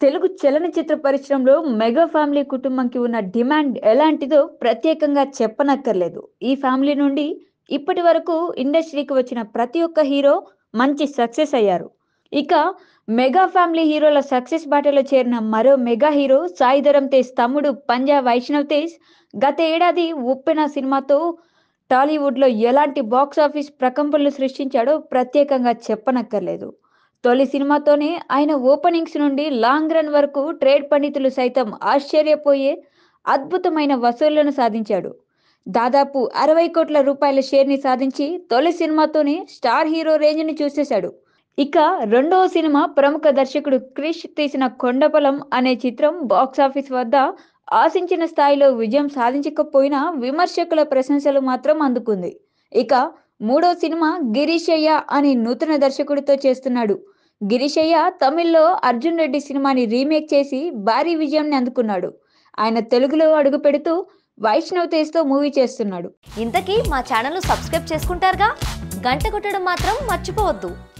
తెలుగు చలనచిత్ర పరిశ్రమలో mega family కుటుంబంకి ఉన్న డిమాండ్ ఎలాంటిదో ప్రత్యేకంగా చెప్పనక్కర్లేదు ఈ ఫ్యామిలీ నుండి ఇప్పటి వరకు ఇండస్ట్రీకి వచ్చిన ప్రతి ఒక్క హీరో మంచి సక్సెస్ అయ్యారు ఇక మెగా ఫ్యామిలీ హీరోల సక్సెస్ బాటలో చేరిన మరో మెగా హీరో సాయిధరం తేజ్ తమ్ముడు పంజా వైష్ణవ్ తేజ్ గత ఏడాది ఉప్పెన సినిమాతో టాలీవుడ్లో ఎలాంటి బాక్స్ ఆఫీస్ ప్రకంపనలు సృష్టించాడో ప్రత్యేకంగా చెప్పనక్కర్లేదు తొలి సినిమాతోనే ఆయన ఓపెనింగ్స్ నుండి లాంగ్ రన్ వరకు ట్రేడ్ పండితులు సైతం ఆశ్చర్యపోయే అద్భుతమైన వసూళ్లను సాధించాడు దాదాపు అరవై కోట్ల రూపాయల షేర్ని సాధించి తొలి సినిమాతోనే స్టార్ హీరో రేంజ్ని చూసేశాడు ఇక రెండవ సినిమా ప్రముఖ దర్శకుడు క్రిష్ తీసిన కొండపొలం అనే చిత్రం బాక్స్ ఆఫీస్ వద్ద ఆశించిన స్థాయిలో విజయం సాధించకపోయినా విమర్శకుల ప్రశంసలు మాత్రం అందుకుంది ఇక మూడో సినిమా గిరీశయ్య అని నూతన దర్శకుడితో చేస్తున్నాడు గిరీశయ్య తమిళ్లో అర్జున్ రెడ్డి సినిమాని రీమేక్ చేసి భారీ విజయాన్ని అందుకున్నాడు ఆయన తెలుగులో అడుగు పెడుతూ వైష్ణవ్ తేజ్తో మూవీ చేస్తున్నాడు ఇంతకీ మా ఛానల్ను సబ్స్క్రైబ్ చేసుకుంటారుగా గంట కొట్టడం మాత్రం మర్చిపోవద్దు